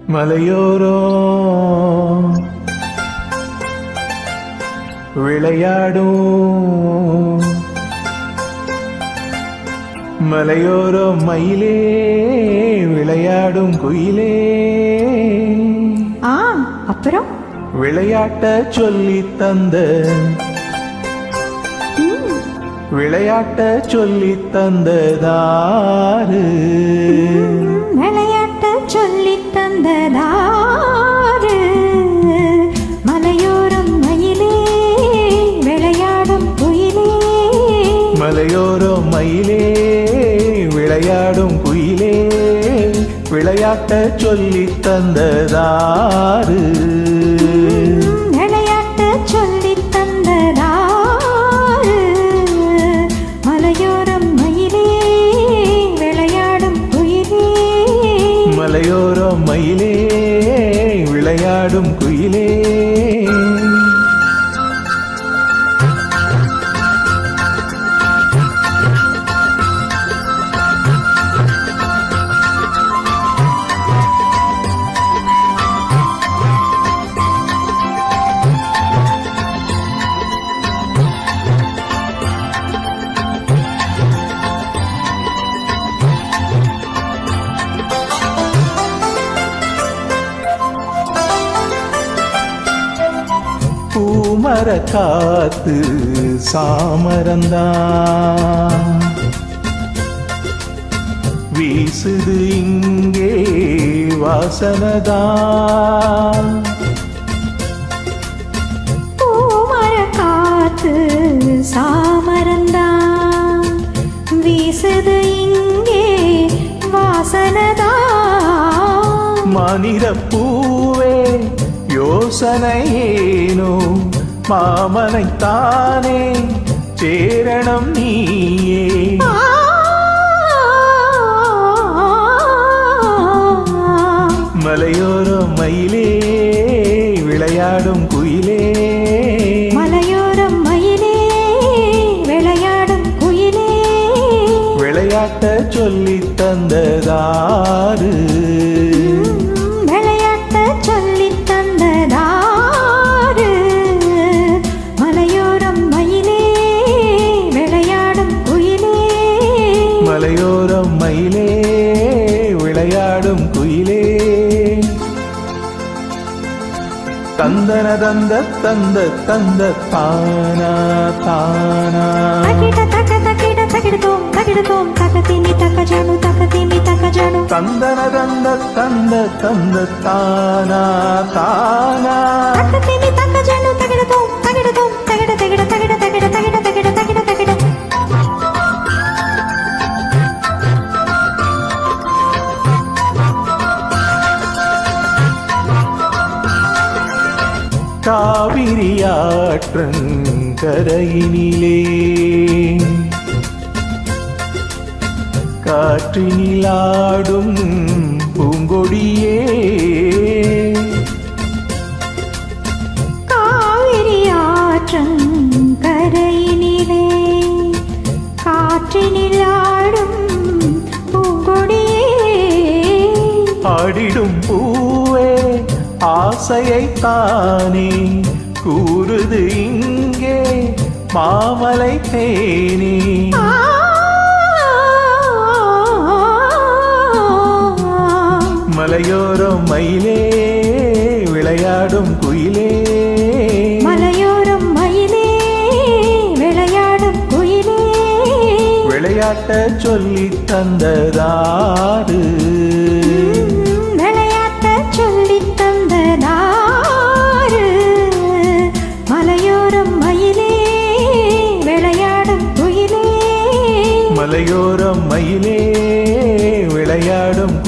மலையோரோ விளையாடும் மலையோரோ மயிலே விளையாடும் குயிலே ஆ அப்புறம் விளையாட்ட சொல்லி தந்த விளையாட்ட சொல்லி தந்ததாரு விளையாட்ட சொல்லி தந்ததாரு மலையோரம் மயிலே விளையாடும் குயிலே மலையோரோ மயிலே விளையாடும் குயிலே விளையாட்ட சொல்லி தந்ததாரு விளையாட்ட சொல்லி தந்ததாரு மலையோரம் மயிலே விளையாடும் குயிலே மலையோரோ மயிலே விளையாடும் குயிலே பூமர காத்து சாமரந்தான் வீசுது இங்கே வாசனதான் பூமர காத்து சாமரந்தான் வீசுது இங்கே வாசனதான் மனித பூவே யோசனையேனோ மாமனைத்தானே சேரணம் நீயே மலையோர மயிலே விளையாடும் குயிலே மலையோரம் மயிலே விளையாடும் குயிலே விளையாட்ட சொல்லி தந்ததாரு விளையாட்ட சொல்லி தந்ததாரு மலையோரம் மயிலே விளையாடும் குயிலே மலையோரம் மயிலே விளையாடும் குயிலே தந்தன தந்த தந்த தந்த தானா தானா தகிட தக தகிட தகிடதோம் தகிடதோம் தகதிமி தகஜனு தகதிமி தகஜனு தந்தன தந்த தந்த தந்த தானா தானா தகதிமி தகஜனு தகிடதோம் தகிடதோம் தகிட தகிட தகிட தகிட தகிட தகிட தகிட தகிட காவிரியாற்றங்கரையினிலே காற்றினிலாடும் பூங்கொடியே காவிரி ஆற்றங்கரையினிலே காற்றினில் ஆடும் பூங்கொடியே ஆடிடும் பூவே ஆசையை தானே கூறுது இங்கே மாமலை தேனே ஆ மலையோர மயிலே விளையாடும் குயிலே மலையோரம் மயிலே விளையாடும் குயிலே விளையாட்ட சொல்லி தந்ததாரு விளையாட்ட சொல்லி தந்ததாரு மலையோரம் மயிலே விளையாடும் குயிலே மலையோர மயிலே விளையாடும்